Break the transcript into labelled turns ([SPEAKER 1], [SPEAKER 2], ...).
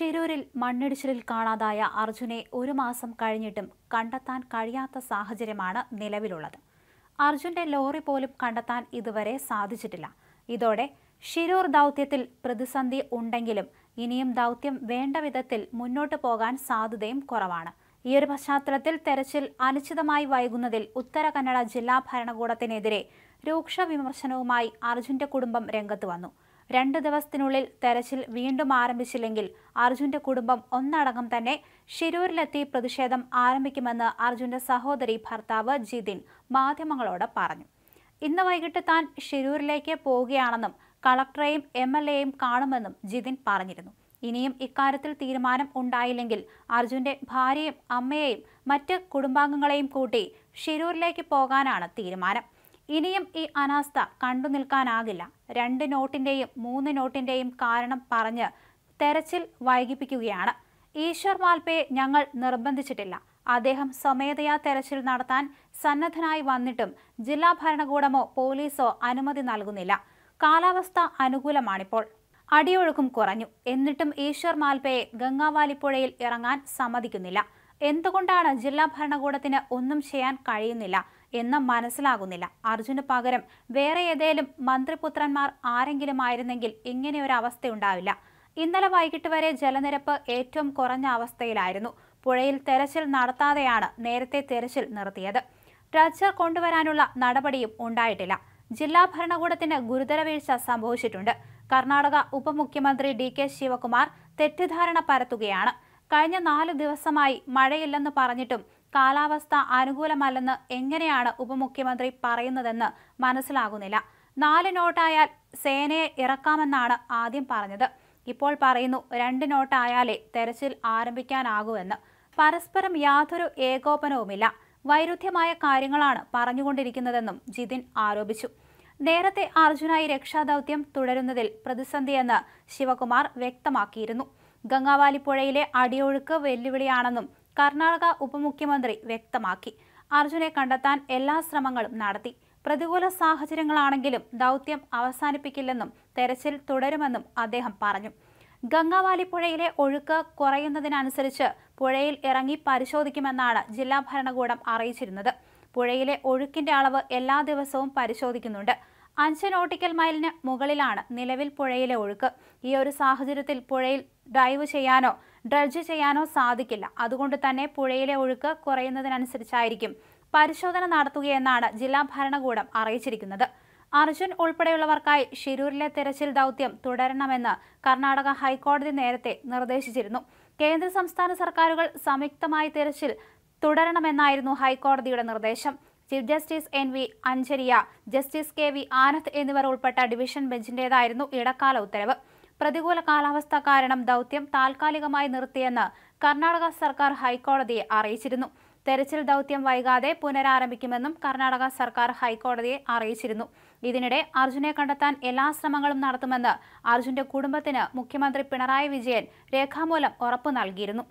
[SPEAKER 1] ഷിരൂരിൽ മണ്ണിടിച്ചിലിൽ കാണാതായ അർജുനെ ഒരു മാസം കഴിഞ്ഞിട്ടും കണ്ടെത്താൻ കഴിയാത്ത സാഹചര്യമാണ് നിലവിലുള്ളത് അർജുന്റെ ലോറി പോലും കണ്ടെത്താൻ ഇതുവരെ സാധിച്ചിട്ടില്ല ഇതോടെ ഷിരൂർ ദൗത്യത്തിൽ പ്രതിസന്ധി ഉണ്ടെങ്കിലും ഇനിയും ദൗത്യം വേണ്ട വിധത്തിൽ മുന്നോട്ട് പോകാൻ സാധ്യതയും കുറവാണ് ഈ ഒരു പശ്ചാത്തലത്തിൽ തെരച്ചിൽ അനിശ്ചിതമായി വൈകുന്നതിൽ ഉത്തര കന്നഡ ജില്ലാ ഭരണകൂടത്തിനെതിരെ രൂക്ഷ വിമർശനവുമായി അർജുന്റെ കുടുംബം രംഗത്ത് വന്നു രണ്ട് ദിവസത്തിനുള്ളിൽ തെരച്ചിൽ വീണ്ടും ആരംഭിച്ചില്ലെങ്കിൽ അർജുന്റെ കുടുംബം ഒന്നടങ്കം തന്നെ ഷിരൂരിലെത്തി പ്രതിഷേധം ആരംഭിക്കുമെന്ന് അർജുന്റെ സഹോദരി ഭർത്താവ് ജിതിൻ മാധ്യമങ്ങളോട് പറഞ്ഞു ഇന്ന് വൈകിട്ട് താൻ ഷിരൂരിലേക്ക് പോവുകയാണെന്നും കളക്ടറെയും എം എൽ എയും കാണുമെന്നും ജിതിൻ പറഞ്ഞിരുന്നു ഇനിയും ഇക്കാര്യത്തിൽ തീരുമാനം ഉണ്ടായില്ലെങ്കിൽ അർജുന്റെ ഭാര്യയും അമ്മയെയും മറ്റ് കുടുംബാംഗങ്ങളെയും കൂട്ടി ഷിരൂരിലേക്ക് പോകാനാണ് തീരുമാനം ഇനിയും ഈ അനാസ്ഥ കണ്ടു നിൽക്കാനാകില്ല രണ്ട് നോട്ടിന്റെയും മൂന്ന് നോട്ടിന്റെയും കാരണം പറഞ്ഞ് തെരച്ചിൽ വൈകിപ്പിക്കുകയാണ് ഈശ്വർ മാൽപ്പയെ ഞങ്ങൾ നിർബന്ധിച്ചിട്ടില്ല അദ്ദേഹം സ്വമേധയാ തെരച്ചിൽ നടത്താൻ സന്നദ്ധനായി വന്നിട്ടും ജില്ലാ ഭരണകൂടമോ പോലീസോ അനുമതി നൽകുന്നില്ല കാലാവസ്ഥ അനുകൂലമാണിപ്പോൾ അടിയൊഴുക്കും കുറഞ്ഞു എന്നിട്ടും ഈശ്വർ മാൽപ്പയെ ഗംഗാവാലിപ്പുഴയിൽ ഇറങ്ങാൻ സമ്മതിക്കുന്നില്ല എന്തുകൊണ്ടാണ് ജില്ലാ ഭരണകൂടത്തിന് ഒന്നും ചെയ്യാൻ കഴിയുന്നില്ല എന്ന് മനസ്സിലാകുന്നില്ല അർജുന് പകരം വേറെ ഏതേലും മന്ത്രിപുത്രന്മാർ ആരെങ്കിലും ആയിരുന്നെങ്കിൽ ഇങ്ങനെ ഒരു അവസ്ഥയുണ്ടാവില്ല ഇന്നലെ വൈകിട്ട് വരെ ജലനിരപ്പ് ഏറ്റവും കുറഞ്ഞ അവസ്ഥയിലായിരുന്നു പുഴയിൽ തെരച്ചിൽ നടത്താതെയാണ് നേരത്തെ തെരച്ചിൽ നിർത്തിയത് ഡ്രഡ്ജർ കൊണ്ടുവരാനുള്ള നടപടിയും ഉണ്ടായിട്ടില്ല ജില്ലാ ഭരണകൂടത്തിന് ഗുരുതര വീഴ്ച സംഭവിച്ചിട്ടുണ്ട് കർണാടക ഉപമുഖ്യമന്ത്രി ഡി കെ ശിവകുമാർ തെറ്റിദ്ധാരണ പരത്തുകയാണ് കഴിഞ്ഞ നാലു ദിവസമായി മഴയില്ലെന്ന് പറഞ്ഞിട്ടും കാലാവസ്ഥ അനുകൂലമല്ലെന്ന് എങ്ങനെയാണ് ഉപമുഖ്യമന്ത്രി പറയുന്നതെന്ന് മനസ്സിലാകുന്നില്ല നാല് നോട്ടായാൽ സേനയെ ഇറക്കാമെന്നാണ് ആദ്യം പറഞ്ഞത് ഇപ്പോൾ പറയുന്നു രണ്ട് നോട്ടായാലേ തെരച്ചിൽ ആരംഭിക്കാനാകൂവെന്ന് പരസ്പരം യാതൊരു ഏകോപനവുമില്ല വൈരുദ്ധ്യമായ കാര്യങ്ങളാണ് പറഞ്ഞുകൊണ്ടിരിക്കുന്നതെന്നും ജിതിൻ ആരോപിച്ചു നേരത്തെ അർജുനായി രക്ഷാദൗത്യം തുടരുന്നതിൽ പ്രതിസന്ധിയെന്ന് ശിവകുമാർ വ്യക്തമാക്കിയിരുന്നു ഗംഗാവാലി പുഴയിലെ അടിയൊഴുക്ക് വെല്ലുവിളിയാണെന്നും കർണാടക ഉപമുഖ്യമന്ത്രി വ്യക്തമാക്കി അർജുനെ കണ്ടെത്താൻ എല്ലാ ശ്രമങ്ങളും നടത്തി പ്രതികൂല സാഹചര്യങ്ങളാണെങ്കിലും ദൗത്യം അവസാനിപ്പിക്കില്ലെന്നും തെരച്ചിൽ തുടരുമെന്നും അദ്ദേഹം പറഞ്ഞു ഗംഗാവാലി പുഴയിലെ ഒഴുക്ക് കുറയുന്നതിനനുസരിച്ച് പുഴയിൽ ഇറങ്ങി പരിശോധിക്കുമെന്നാണ് ജില്ലാ ഭരണകൂടം അറിയിച്ചിരുന്നത് പുഴയിലെ ഒഴുക്കിന്റെ അളവ് എല്ലാ ദിവസവും പരിശോധിക്കുന്നുണ്ട് അഞ്ച് നോട്ടിക്കൽ മൈലിന് മുകളിലാണ് നിലവിൽ പുഴയിലെ ഒഴുക്ക് ഈ ഒരു സാഹചര്യത്തിൽ പുഴയിൽ ഡൈവ് ചെയ്യാനോ ഡ്രഡ്ജ് ചെയ്യാനോ സാധിക്കില്ല അതുകൊണ്ട് തന്നെ പുഴയിലെ ഒഴുക്ക് കുറയുന്നതിനനുസരിച്ചായിരിക്കും പരിശോധന നടത്തുകയെന്നാണ് ജില്ലാ ഭരണകൂടം അറിയിച്ചിരിക്കുന്നത് അർജുൻ ഉൾപ്പെടെയുള്ളവർക്കായി ഷിരൂരിലെ തെരച്ചിൽ ദൗത്യം തുടരണമെന്ന് കർണാടക ഹൈക്കോടതി നേരത്തെ നിർദ്ദേശിച്ചിരുന്നു കേന്ദ്ര സംസ്ഥാന സർക്കാരുകൾ സംയുക്തമായി തെരച്ചിൽ തുടരണമെന്നായിരുന്നു ഹൈക്കോടതിയുടെ നിർദ്ദേശം chief justice N V Anjaria justice K V Anand എന്നിവർ ഉൾപ്പെട്ട ഡിവിഷൻ ബെഞ്ചിന്റേതായിരുന്നു ഇടക്കാല ഉത്തരവ് പ്രതികൂല കാലാവസ്ഥ കാരണം ദൗത്യം താൽക്കാലികമായി നിർത്തിയെന്ന് കർണാടക സർക്കാർ ഹൈക്കോടതിയെ അറിയിച്ചിരുന്നു തെരച്ചിൽ ദൗത്യം വൈകാതെ പുനരാരംഭിക്കുമെന്നും കർണാടക സർക്കാർ ഹൈക്കോടതിയെ അറിയിച്ചിരുന്നു ഇതിനിടെ അർജുനെ കണ്ടെത്താൻ എല്ലാ ശ്രമങ്ങളും നടത്തുമെന്ന് അർജുന്റെ കുടുംബത്തിന് മുഖ്യമന്ത്രി പിണറായി വിജയൻ രേഖാമൂലം ഉറപ്പു നൽകിയിരുന്നു